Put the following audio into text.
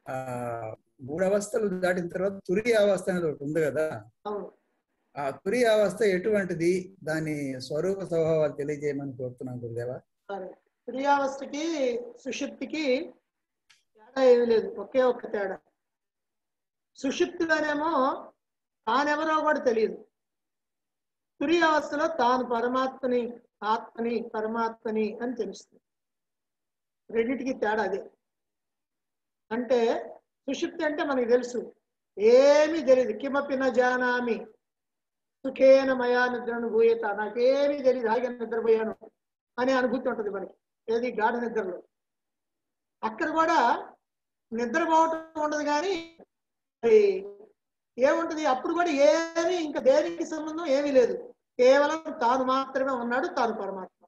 ఆ మూడు అవస్థలు దాటిన తర్వాత తురి అవస్థ అనేది ఒకటి ఉంది కదా అవును ఆ తురి అవస్థ ఎటువంటిది దాని స్వరూప స్వభావాలు తెలియజేయమని కోరుతున్నాను గురుదేవా సరే క్రియావస్థకి సుషుప్తికి తేడా ఏమీ లేదు ఒకే ఒక్క తేడా సుషుప్తిలోనేమో తానెవరో కూడా తెలియదు తురియావస్థలో తాను పరమాత్మని ఆత్మని పరమాత్మని అని తెలుస్తుంది రెండింటికి తేడా అదే అంటే సుషుప్తి అంటే మనకి తెలుసు ఏమీ తెలియదు కిమపి న జానామి సుఖేన మయా నిద్రను భూయత నాకేమీ తెలియదు హాయిగా నిద్రపోయాను అనే అనుభూతి ఉంటుంది మనకి ఏది గాఢ నిద్రలో అక్కడ కూడా నిద్రపోవటం ఉండదు కానీ మరి ఏముంటది అప్పుడు కూడా ఏమీ ఇంకా దేనికి సంబంధం ఏమీ లేదు కేవలం తాను మాత్రమే ఉన్నాడు తాను పరమాత్మ